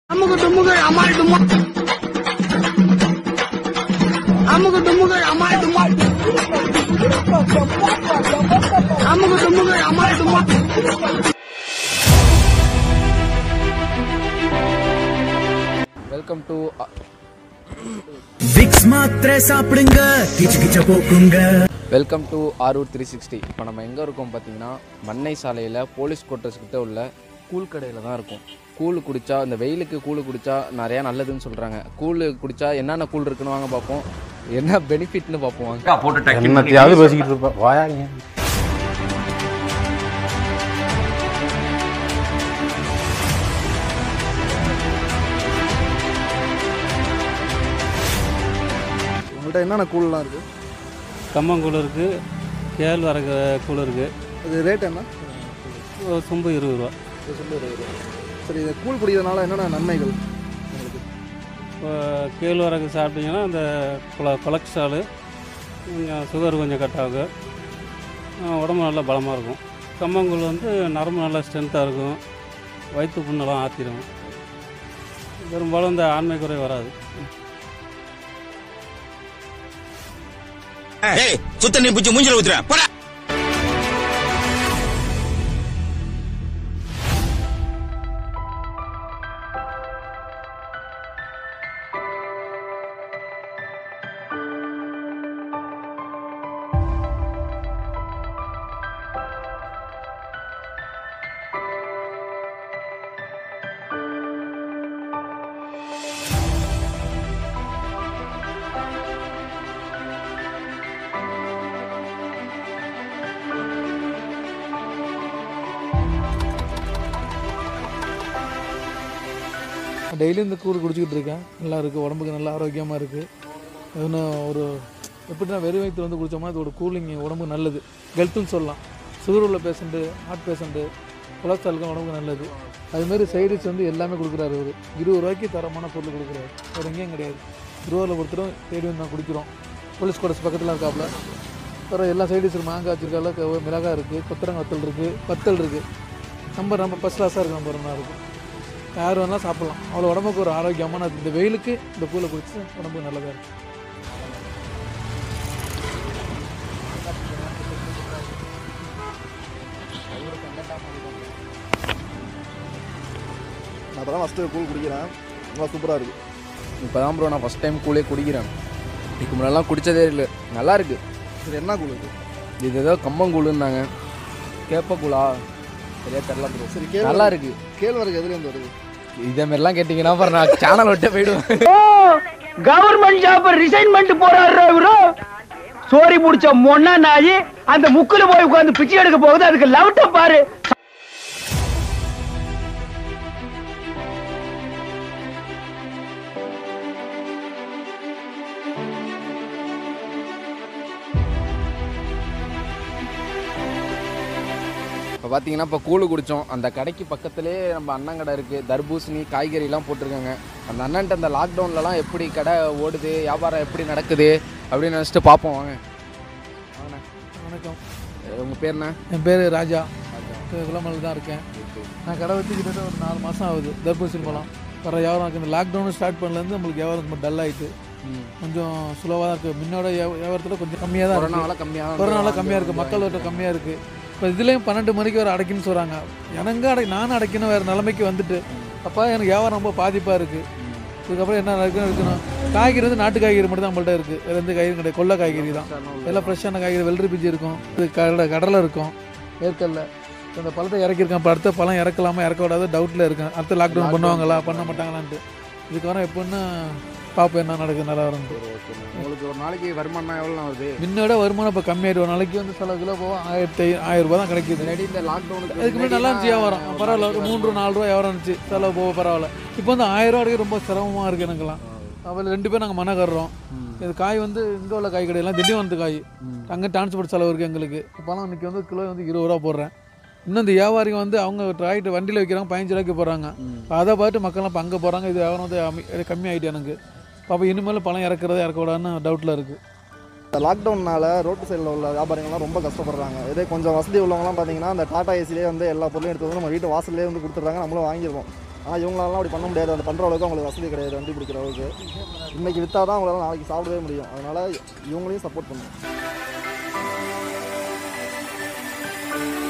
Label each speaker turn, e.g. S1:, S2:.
S1: அமுகு டுமுகள் அமால் டுமா அமுகு டுமுகள் அமால் டுமா அமுகு டுமுகள் அமால் டுமா
S2: வெல்கம் டு
S3: விக்ஸ் மாத்திரை சாப்பிடுங்க கிச்சு கிச்ச போக்குங்க
S2: welcome to Aarur three sixty இப்போ நம்ம எங்கே இருக்கோம் பார்த்தீங்கன்னா மண்ணை சாலையில் போலீஸ் குவார்ட்டர்ஸ் கிட்ட உள்ள கூழ் கடையில் தான் இருக்கும் கூழ் குடித்தா இந்த வெயிலுக்கு கூழ் குடித்தா நிறையா நல்லதுன்னு சொல்கிறாங்க கூழ் குடித்தா என்னென்ன கூழ் இருக்குன்னு வாங்க பார்ப்போம் என்ன பெனிஃபிட்னு பார்ப்போம் வாங்க
S4: என்னத்தையாவது பேசிக்கிட்டு இருப்பேன் வாயாங்க
S5: உங்கள்கிட்ட என்னென்ன கூழ்லாம் இருக்குது
S6: கம்மங்கூழ் இருக்குது கேழ்வரகு கூழ் இருக்குது
S5: அது ரேட் என்ன
S6: சொம்பு இருபது ரூபா
S5: இது சொல்லி ஒரு இது. சரி இது கூழ் குடிக்கிறதுனால என்னென்ன நன்மைகள் உங்களுக்கு
S6: இப்போ கேழ்வரகு சாப்பிட்டீங்கன்னா அந்த கொல கொலஸ்ட்ராலு கொஞ்சம் சுகர் கொஞ்சம் கட் ஆகும் ஆ, உடம்பு நல்லா பலமாக இருக்கும் கம்மங்கூழ் வந்து நரம்பு நல்லா ஸ்ட்ரென்த்தாக இருக்கும் வயிற்று புண்ணெல்லாம் ஆற்றிடும் பெரும்பாலும் இந்த ஆண்மை குறை வராது
S7: ஏய் சுத்த நீ பிடிச்சி மூஞ்சில ஊத்துறேன் போடா
S8: டெய்லியும் இந்த கூழ் குடிச்சிக்கிட்டு இருக்கேன் நல்லா இருக்குது உடம்புக்கு நல்லா ஆரோக்கியமாக இருக்குது இன்னும் ஒரு எப்படின்னா வெறும் வயிற்று வந்து குடித்தோம்னா இதோட கூலிங் உடம்புக்கு நல்லது ஹெல்த்துன்னு சொல்லலாம் சுகர் உள்ள பேஷண்ட்டு ஹார்ட் பேஷண்ட்டு கொலஸ்ட்ராலுக்கும் உடம்புக்கு நல்லது அதுமாரி சைடிஸ் வந்து எல்லாமே கொடுக்குறாரு அவர் இருபது ரூபாய்க்கு தரமான பொருள் கொடுக்குறாரு வேறு எங்கேயும் கிடையாது திருவாரூரில் பொறுத்தரும் தேடி வந்து நான் குடிக்கிறோம் போலீஸ் குவார்டர்ஸ் பக்கத்தில் இருக்காப்புல அப்புறம் எல்லா சைடிஸ் மாங்காய் வச்சிருக்கால மிளகாய் இருக்குது கொத்தரங்க வத்தல் இருக்குது வத்தல் இருக்குது நம்ம நம்ம ஃபஸ்ட் கிளாஸாக இருக்கு நம்ம ரொம்ப இருக்குது யார் வேணாலும் சாப்பிட்லாம் அவ்வளோ உடம்புக்கு ஒரு ஆரோக்கியமான இந்த வெயிலுக்கு இந்த கூழை குடிச்சு உடம்புக்கு நல்லதாக இருக்கும்
S5: நான் அப்போ தான் ஃபஸ்ட்டு கூழ் குடிக்கிறேன் நல்லா சூப்பராக இருக்குது
S2: இப்போ தான் ப்ரோ நான் ஃபஸ்ட் டைம் கூழே குடிக்கிறேன் இதுக்கு முன்னெல்லாம் குடித்ததே இல்லை நல்லா இருக்கு
S5: இது என்ன கூழ் இது
S2: இது ஏதோ கம்பங்கூழுன்னாங்க கேப்பக்கூழா சரியா தெரில ப்ரோ
S5: சரி கேள்
S2: நல்லா இருக்கு
S5: கேழ்வரகு எதுலேருந்து வருது
S2: இதே மாதிரிலாம் கேட்டிங்கன்னா அப்புறம் நான் சேனல் விட்டு போயிடுவேன்
S1: கவர்மெண்ட் ஜாப் ரிசைன் பண்ணிட்டு போறாரு இவரு சோரி முடிச்ச மொன்னா நாயி அந்த முக்குல போய் உட்கார்ந்து பிச்சை எடுக்க போகுது அதுக்கு லவுட்ட பாரு
S2: இப்போ பார்த்தீங்கன்னா இப்போ கூழு குடித்தோம் அந்த கடைக்கு பக்கத்துலேயே நம்ம அண்ணன் கடை இருக்குது தர்பூசணி காய்கறிலாம் போட்டிருக்காங்க அந்த அண்ணன்ட்ட அந்த லாக்டவுன்லலாம் எப்படி கடை ஓடுது வியாபாரம் எப்படி நடக்குது அப்படின்னு நினச்சிட்டு பார்ப்போம் வாங்க வாங்கண்ணே.
S8: வணக்கம்
S2: உங்கள் பேர் என்ன
S8: என் பேர் ராஜா விளம்பரம் தான் இருக்கேன் நான் கடை வச்சு கிட்டத்தட்ட ஒரு நாலு மாதம் ஆகுது தர்பூசணி பழம் வர வியாபாரம் இருக்குது இந்த லாக்டவுன் ஸ்டார்ட் பண்ணலேருந்து நம்மளுக்கு வியாபாரம் ரொம்ப டல் ஆகிட்டு கொஞ்சம் ஸ்லோவாக தான் இருக்குது முன்னோட வியா- வியாபாரத்தில் கொஞ்சம் கம்மியாக தான் இருக்குது
S2: கொரோனாவில் கம்மியாக
S8: கொரோனால கம்மியாக இருக்குது மக்கள் ஓட்ட கம்மியாக இருக்குது இப்போ இதுலேயும் பன்னெண்டு மணிக்கு வர அடைக்குன்னு சொல்கிறாங்க எனக்கு அடை நானும் அடைக்கணும் வேறு நிலைமைக்கு வந்துட்டு அப்போ எனக்கு வியாபாரம் ரொம்ப பாதிப்பாக இருக்குது இதுக்கப்புறம் என்ன நடக்குன்னு இருக்கணும் காய்கறி வந்து நாட்டு காய்கறி மட்டும் தான் நம்மள்ட்ட இருக்குது வேறு எந்த காய்கறி கிடையாது கொல்லை காய்கறி தான் எல்லாம் ஃப்ரெஷ்ஷான காய்கறி வெள்ளரி பிஞ்சு இருக்கும் இது கடலை கடலை இருக்கும் வேர்க்கடலை இப்போ இந்த பழத்தை இறக்கியிருக்கேன் இப்போ அடுத்த பழம் இறக்கலாமா இறக்க விடாத டவுட்டில் இருக்கேன் அடுத்த லாக்டவுன் பண்ணுவாங்களா பண்ண மாட்டாங்களான்ட்டு இதுக்கப்புறம் எப்போன்னு பார்ப்போம் என்ன நடக்குது நல்லா வரும்ட்டு
S2: உங்களுக்கு ஒரு நாளைக்கு வருமானம் எவ்வளோ வருது
S8: முன்னோட வருமானம் இப்போ கம்மியாயிடும் ஒரு நாளைக்கு வந்து சில கிலோ போவோம் ஆயிரத்தி ஆயிரம் ரூபாய் தான் கிடைக்குது
S2: முன்னாடி இந்த லாக்டவுனுக்கு
S8: அதுக்கு முன்னாடி நல்லா இருந்துச்சு வியாபாரம் பரவாயில்ல ஒரு மூன்று நாலு ரூபா வியாபாரம் இருந்துச்சு செலவு போக பரவாயில்ல இப்போ வந்து ஆயிரம் ரூபா ரொம்ப சிரமமாக இருக்குது எனக்குலாம் அவள் ரெண்டு பேரும் நாங்கள் மனக்கறோம் இது காய் வந்து இங்கே உள்ள காய் கடையெல்லாம் திண்டிவனத்து காய் அங்கே டிரான்ஸ்போர்ட் செலவு இருக்குது எங்களுக்கு இப்போலாம் இன்னைக்கு வந்து கிலோ வந்து இருபது ரூபா போடுறேன் இன்னும் இந்த வியாபாரிங்க வந்து அவங்க டிராக்டர் வண்டியில் வைக்கிறாங்க பதினஞ்சு ரூபாய்க்கு போடுறாங்க அதை பார்த்து மக்கள்லாம் இப்போ அங்கே போகிறாங்க இது வியாபாரம் வந்து அம்மி- கம்மி ஆகிட்டு எனக்கு அப்போ இனிமேல் பழம் இறக்குறதா இறக்கக்கூடாதுன்னு டவுட்டில் இருக்குது
S5: இந்த லாக்டவுன்னால ரோட்டு சைடில் உள்ள வியாபாரிகள்லாம் ரொம்ப கஷ்டப்படுறாங்க இதே கொஞ்சம் வசதி உள்ளவங்கலாம் பார்த்தீங்கன்னா அந்த டாடா ஏசிலே வந்து எல்லா பொருளையும் எடுத்து வந்து நம்ம வீட்டு வாசல்லே வந்து கொடுத்துட்றாங்க நம்மளும் வாங்கிடுவோம் ஆனால் இவங்களாலாம் அப்படி பண்ண முடியாது அந்த பண்ணுற அளவுக்கு அவங்களுக்கு வசதி கிடையாது வண்டி பிடிக்கிற அளவுக்கு இன்னைக்கு விற்றா தான் அவங்களால நாளைக்கு சாப்பிடவே முடியும் அதனால் இவங்களையும் சப்போர்ட் பண்ணுவோம்